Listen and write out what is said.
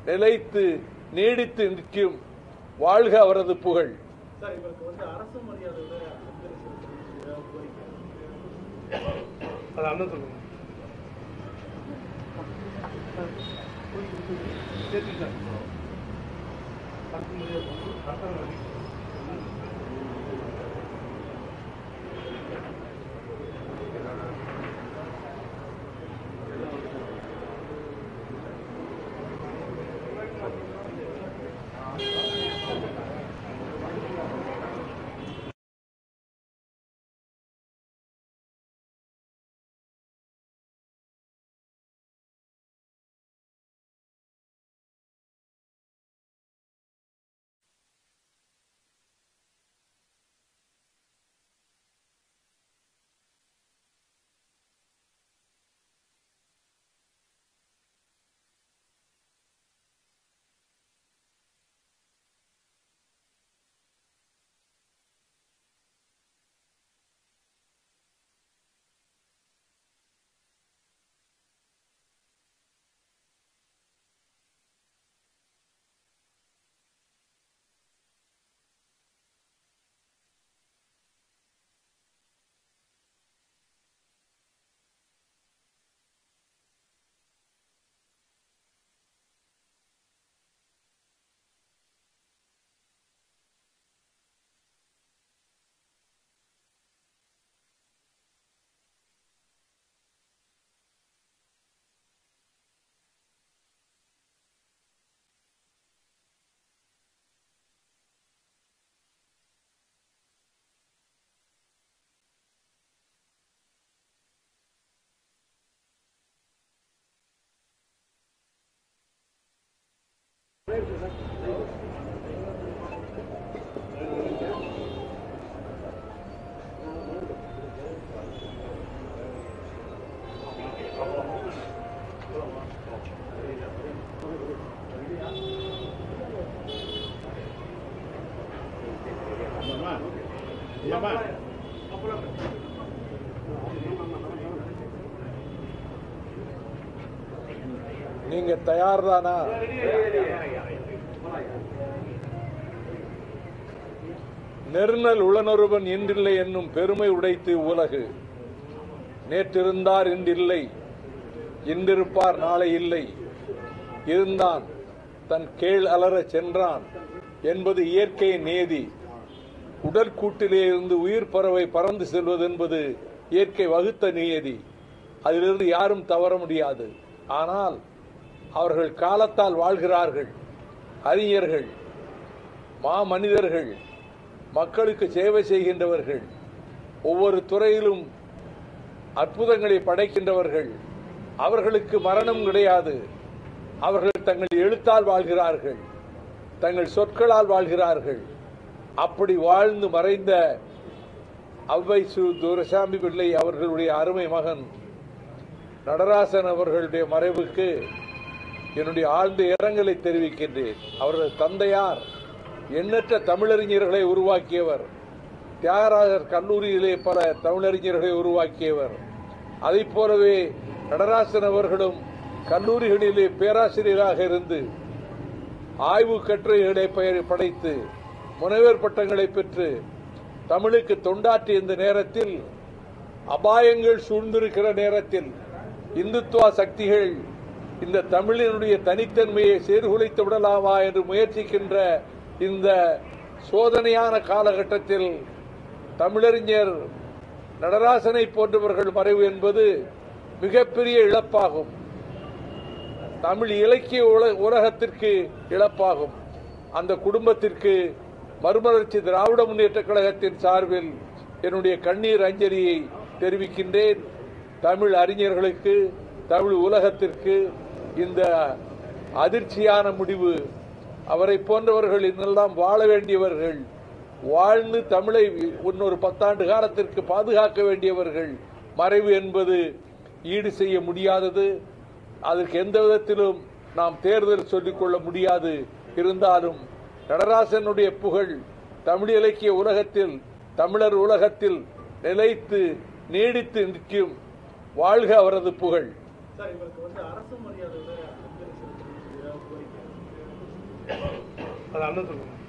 நிலைத்து நீடித்து நிற்கும் வாழ்க அவரது புகழ் சார் இவருக்கு வந்து அரசு மரியாதையோட அஞ்சலி செலுத்தணும் ஏதாவது கோரிக்கை அது அண்ணன் சொல்லுங்க நீங்க தயார் தானா நெருநல் உளனொருவன் இன்றில்லை என்னும் பெருமை உடைத்து உலகு நேற்றிருந்தார் இன்றில்லை இன்றிருப்பார் நாளை இல்லை இருந்தான் தன் கேள் அலறச் சென்றான் என்பது இயற்கையின் நேதி உடற்கூட்டிலே இருந்து உயிர் பறவை பறந்து செல்வது என்பது இயற்கை வகுத்த நியதி அதிலிருந்து யாரும் தவற முடியாது ஆனால் அவர்கள் காலத்தால் வாழ்கிறார்கள் அறிஞர்கள் மாமனிதர்கள் மக்களுக்கு சேவை செய்கின்றவர்கள் ஒவ்வொரு துறையிலும் அற்புதங்களை படைக்கின்றவர்கள் அவர்களுக்கு மரணம் கிடையாது அவர்கள் தங்கள் எழுத்தால் வாழ்கிறார்கள் தங்கள் சொற்களால் வாழ்கிறார்கள் அப்படி வாழ்ந்து மறைந்த அவ்வை சு துரசாமி பிள்ளை அவர்களுடைய அருமை மகன் நடராசன் அவர்களுடைய மறைவுக்கு என்னுடைய ஆழ்ந்த இரங்கலை தெரிவிக்கின்றேன் அவரது தந்தையார் எண்ணற்ற தமிழறிஞர்களை உருவாக்கியவர் தியாகராஜர் கல்லூரியிலே பல தமிழறிஞர்களை உருவாக்கியவர் அதைப் போலவே நடராசன் அவர்களும் கல்லூரிகளிலே பேராசிரியராக இருந்து ஆய்வு கட்டுரைகளை பெயர் படைத்து முனைவர் பட்டங்களை பெற்று தமிழுக்கு தொண்டாற்றிய இந்த நேரத்தில் அபாயங்கள் சூழ்ந்திருக்கிற நேரத்தில் இந்துத்துவ சக்திகள் இந்த தமிழினுடைய தனித்தன்மையை சீர்குலைத்து விடலாமா என்று முயற்சிக்கின்ற இந்த சோதனையான காலகட்டத்தில் தமிழறிஞர் நடராசனை போன்றவர்கள் மறைவு என்பது மிகப்பெரிய இழப்பாகும் தமிழ் இலக்கிய உல- உலகத்திற்கு இழப்பாகும் அந்த குடும்பத்திற்கு மறுமலர்ச்சி திராவிட முன்னேற்ற கழகத்தின் சார்பில் என்னுடைய கண்ணீர் அஞ்சலியை தெரிவிக்கின்றேன் தமிழ் அறிஞர்களுக்கு தமிழ் உலகத்திற்கு இந்த அதிர்ச்சியான முடிவு அவரை போன்றவர்கள் இன்னெல்லாம் வாழ வேண்டியவர்கள் வாழ்ந்து தமிழை இன்னொரு பத்தாண்டு காலத்திற்கு பாதுகாக்க வேண்டியவர்கள் மறைவு என்பது ஈடு செய்ய முடியாதது அதற்கு எந்த விதத்திலும் நாம் தேர்தல் சொல்லிக்கொள்ள முடியாது இருந்தாலும் நடராசனுடைய புகழ் தமிழ் இலக்கிய உலகத்தில் தமிழர் உலகத்தில் நிலைத்து நீடித்து நிற்கும் வாழ்க அவரது புகழ் சார் இவருக்கு வந்து அரசு மரியாதையோட அஞ்சலி செலுத்தணும் ஏதாவது கோரிக்கை அது அண்ணன் சொல்லுங்க